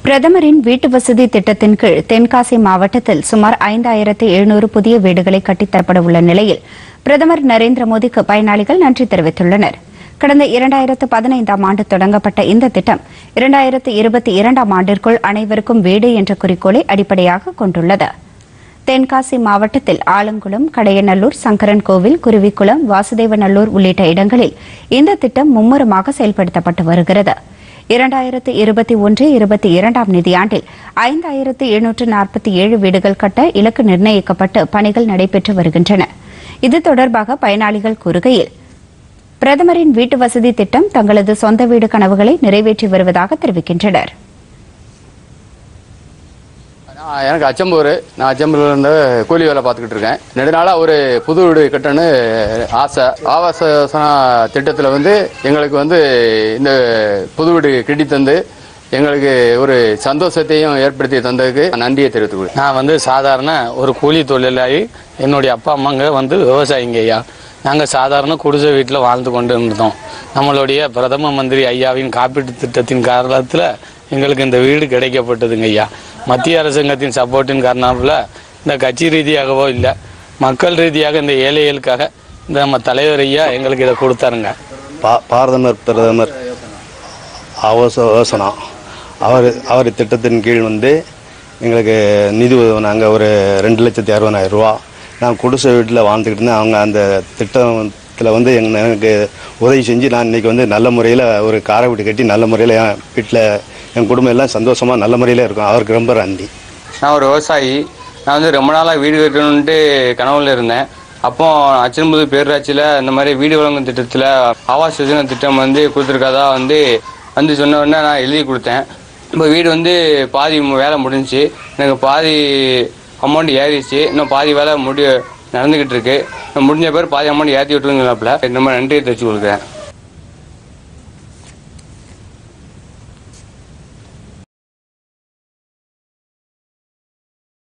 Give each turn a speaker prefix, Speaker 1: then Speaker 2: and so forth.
Speaker 1: பிரதமரின் வீட்டு வசதி திட்டத்தின் கீழ் தென்காசி மாவட்டத்தில் சுமார் ஐந்தாயிரத்து எழுநூறு புதிய வீடுகளை கட்டித்தரப்பட உள்ள நிலையில் பிரதமர் நரேந்திர மோடிக்கு பயனாளிகள் நன்றி தெரிவித்துள்ளனர் கடந்த இரண்டாயிரத்து பதினைந்தாம் ஆண்டு தொடங்கப்பட்ட இந்த திட்டம் இரண்டாயிரத்து இருபத்தி இரண்டாம் ஆண்டிற்குள் அனைவருக்கும் வீடு என்ற குறிக்கோளை அடிப்படையாக கொண்டுள்ளது தென்காசி மாவட்டத்தில் ஆலங்குளம் கடையநல்லூர் சங்கரன் கோவில் குருவிக்குளம் வாசுதேவநல்லூர் உள்ளிட்ட இடங்களில் இந்த திட்டம் மும்முரமாக செயல்படுத்தப்பட்டு வருகிறது இரண்டாயிரத்து இருபத்தி ஒன்று இருபத்தி இரண்டாம் நிதியாண்டில் ஐந்தாயிரத்து எழுநூற்று நாற்பத்தி ஏழு வீடுகள் கட்ட இலக்கு நிர்ணயிக்கப்பட்டு பணிகள் நடைபெற்று வருகின்றன இது தொடர்பாக பயனாளிகள் கூறுகையில் பிரதமரின் வீட்டு வசதி திட்டம் தங்களது சொந்த வீடு கனவுகளை நிறைவேற்றி வருவதாக தெரிவிக்கின்றனர்
Speaker 2: நான் எனக்கு அச்சம்பூர் நான் அச்சம்பூர்ல இருந்து கூலி வேலை பார்த்துக்கிட்டு இருக்கேன் நெடு நாளாக ஒரு புது வீடு கட்டணும்னு ஆசை ஆவாச யோசனா திட்டத்தில் வந்து எங்களுக்கு வந்து இந்த புது வீடு கட்டி தந்து எங்களுக்கு ஒரு சந்தோஷத்தையும் ஏற்படுத்தி தந்ததுக்கு நன்றியை தெரிவித்துக்
Speaker 3: நான் வந்து சாதாரண ஒரு கூலி தொழிலாளி என்னுடைய அப்பா அம்மாங்க வந்து விவசாயிங்க ஐயா நாங்கள் சாதாரண குடிசை வீட்டில் வாழ்ந்து கொண்டு இருந்தோம் நம்மளுடைய பிரதம மந்திரி ஐயாவின் காப்பீட்டு திட்டத்தின் காரணத்தில் எங்களுக்கு இந்த வீடு கிடைக்கப்பட்டதுங்க ஐயா மத்திய அரசாங்கத்தின் சப்போர்ட்டின் காரணத்தில் இந்த கட்சி ரீதியாகவோ இல்லை மக்கள் ரீதியாக இந்த ஏழைகளுக்காக இந்த நம்ம தலைவர் ஐயா எங்களுக்கு இதை கொடுத்தாருங்க
Speaker 4: பா பாரதமர் பிரதமர் ஆவாச யோசனா அவர் அவர் திட்டத்தின் கீழ் வந்து எங்களுக்கு நிதி உதவினாங்க ஒரு ரெண்டு லட்சத்தி அறுபதாயிரம் ரூபா நான் குடிசை வீட்டில் வாழ்ந்துக்கிட்டு இருந்தேன் அவங்க அந்த திட்டத்தில் வந்து எங்க எனக்கு உதவி செஞ்சு நான் இன்னைக்கு வந்து நல்ல முறையில் ஒரு காரை வீடு கட்டி நல்ல முறையில் என் வீட்டில் என் குடும்பம் எல்லாம் சந்தோஷமாக நல்ல முறையில் இருக்கும் அவருக்கு ரொம்ப நன்றி
Speaker 2: நான் ஒரு விவசாயி நான் வந்து ரொம்ப நாளாக வீடு கட்டணுன்ட்டு கனவுல இருந்தேன் அப்போ அச்சன்புது பேரூராட்சியில் இந்த மாதிரி வீடு வழங்கும் திட்டத்தில் ஆவாஸ் யோஜனா திட்டம் வந்து கொடுத்துருக்கதா வந்து வந்து சொன்ன உடனே நான் எழுதி கொடுத்தேன் இப்போ வீடு வந்து பாதி மு- வேலை முடிஞ்சுச்சு எனக்கு பாதி அமௌண்ட் ஏறிச்சு இன்னும் பாதி வேலை முடி நடந்துக்கிட்டு இருக்கு இன்னும் முடிஞ்ச பேர் பாதி அமௌண்ட் ஏற்றி விட்டுருங்களாப்புல இந்த மாதிரி நன்றியை தெரிவிச்சு கொடுக்குறேன்